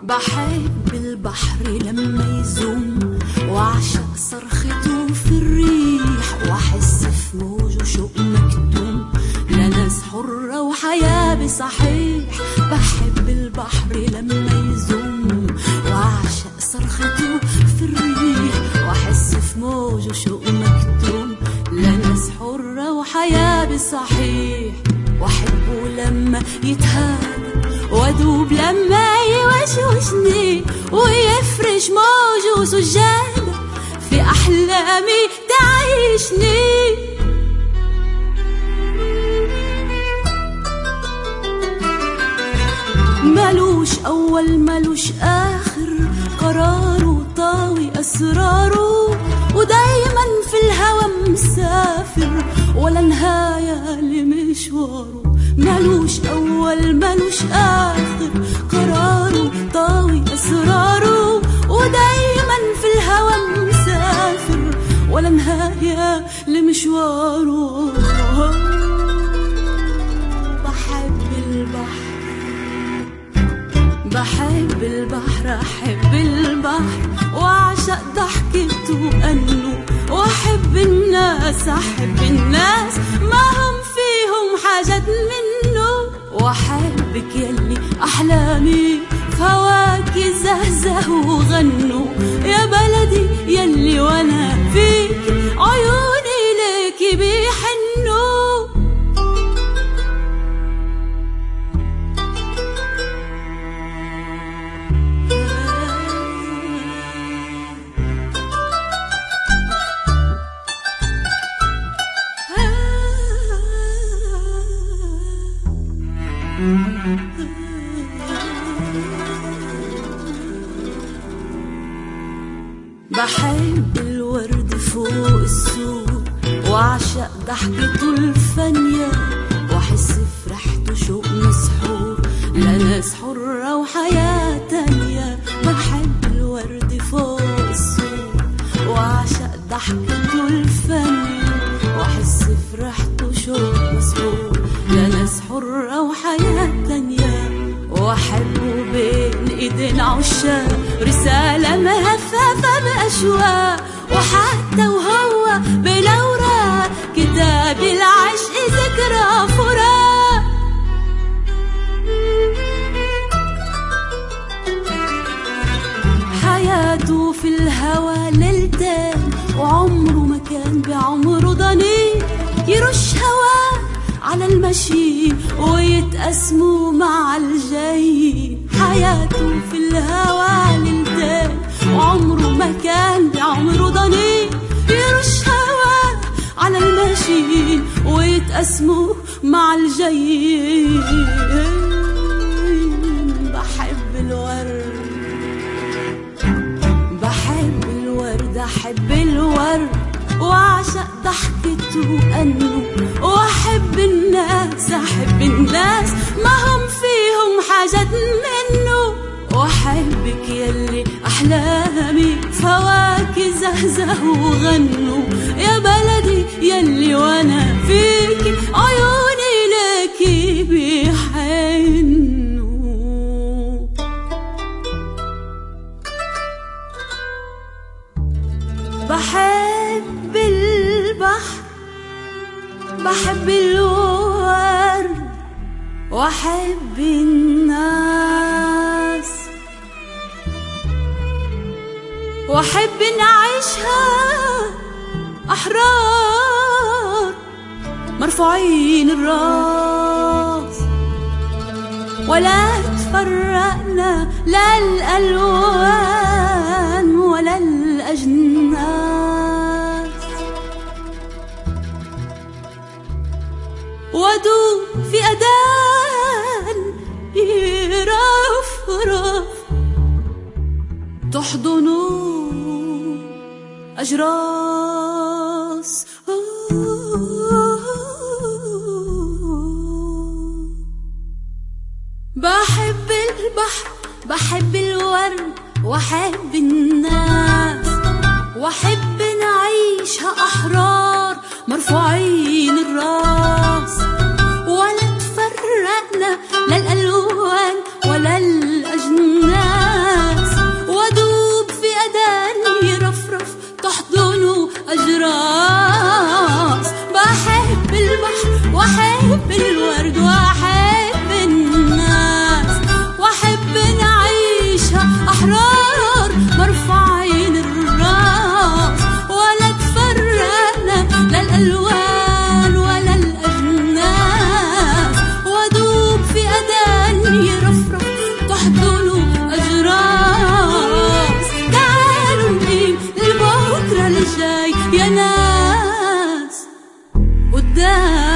بحب البحر لما يزوم وعشق صرخته في الريح واحس في موجه شوق مكتوم لناس حرة وحياة بصحيح بحب البحر لما يزوم وعشق صرخته في الريح واحس في موجه شوق مكتوم لناس حرة وحياة بصحيح واحبه لما يتهاب وادوب لما يوشوشني ويفرش موجه سجادة في أحلامي تعيشني ملوش أول ملوش آخر قراره طاوي أسراره ودايما في الهوى مسافر ولا نهاية لمشواره ملوش أول ملوش آخر قراره طاوي أسراره ودايما في الهوى مسافر ولا نهاية لمشواره بحب البحر بحب البحر أحب البحر وأعشق ضحكته وأنه وأحب الناس أحب الناس ما هم فيهم حاجات منه وأحبك يلي أحلامي هواك زهزه وغنوا يا بلدي يلي وأنا فيك عيوني ليكي بيحنوا بحب الورد فوق السوق وعشق ضحكته الفانية واحس في ريحته شوق مسحور لناس حرة وحياة تانية بحب الورد فوق السوق وعشق ضحكته الفانية واحس في ريحته شوق مسحور لناس حرة وحياة تانية واحبه بين ايدين عشاق رسالة مهففة بأشواق وحتى وهو بلوراق كتاب العشق ذكرى فراق حياته في الهوى ليلتين وعمره ما كان بعمره ضنين يرش هواه على المشي ويتقسموا مع الجاي حياته في الهوى ليلتين وعمره ما كان بعمره ضنين يرش هواه على المشي ويتقسموا مع الجاي بحب الورد بحب الورد احب الورد واعشق ضحكته وانه واحب الناس احب الناس ما هم فيهم حاجات منه واحبك يلي احلامي فواك زهزه وغنوا يا بلدي يلي وانا فيك عيوني ليكي بيحنوا بحب البحر بحب الورد واحب الناس واحب نعيشها احرار مرفوعين الراس ولا تفرقنا لا الالوان ولا الاجناس ودوب في اذان يرفرف تحضنوا اجراس بحب البحر بحب الورد واحب الناس واحب نعيشها احرار مرفوعين الراس ولا تفرقنا لا الالوان ولا الاجناس واحب الورد واحب الناس واحب نعيشها احرار مرفوعين الراس ولا تفرقنا لا الالوان ولا الاجناس وادوب في اذان يرفرف تحضنوا اجراس تعالوا نقيم لبكره الجاي يا ناس قدام